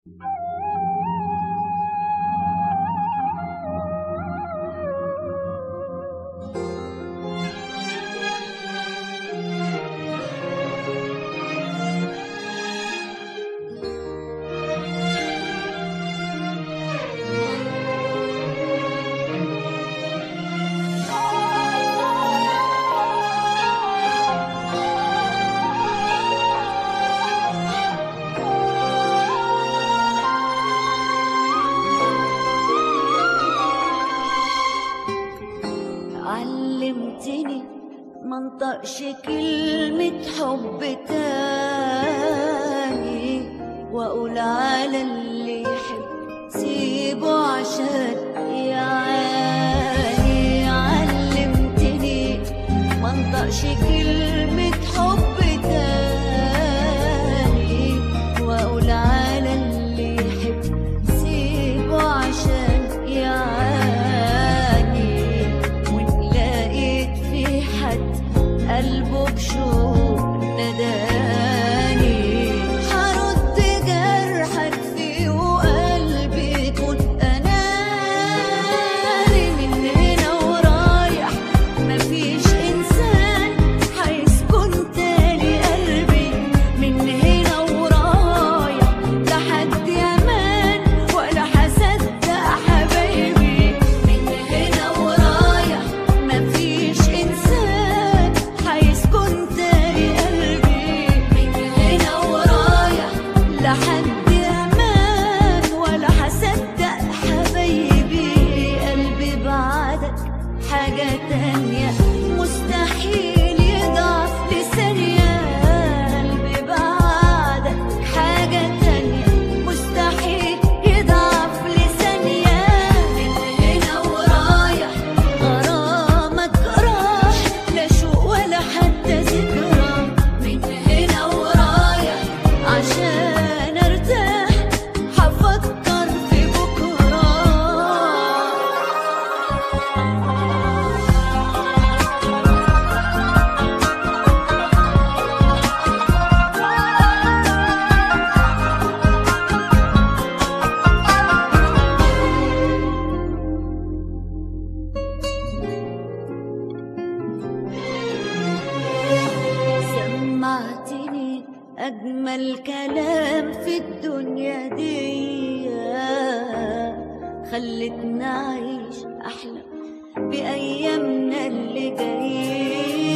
علمتني منطقش كلمة حب تاني وأقول على اللي يحب سيبه عشان يعاني علمتني منطقش كلمة حب تاني وأقول على اللي يحب سيبه عشان يعاني وإن لقيت في حد قلبه بشوق نداني هرد جرحك فيه وقلبي يكون أناني من هنا ورايح مفيش إنسان هيسكن تاني قلبي من هنا ورايح لحد أمان ولا هصدق حبايبي من هنا ورايح مفيش إنسان هيسكن تاني قلبي من هنا ورايح لحد أمان ولا هصدق حبايبي قلبي بعدك حاجة تانية مستحيل يضعف لثانية قلبي بعدك حاجة تانية مستحيل يضعف لثانية من هنا ورايح غرامك راح لا شوق ولا حتى ذكرى من هنا ورايح عشان ارتاح هفكر في بكره سمعتني أجمل كلام في الدنيا دي خلتنا أعيش أحلى بأيامنا اللي جاية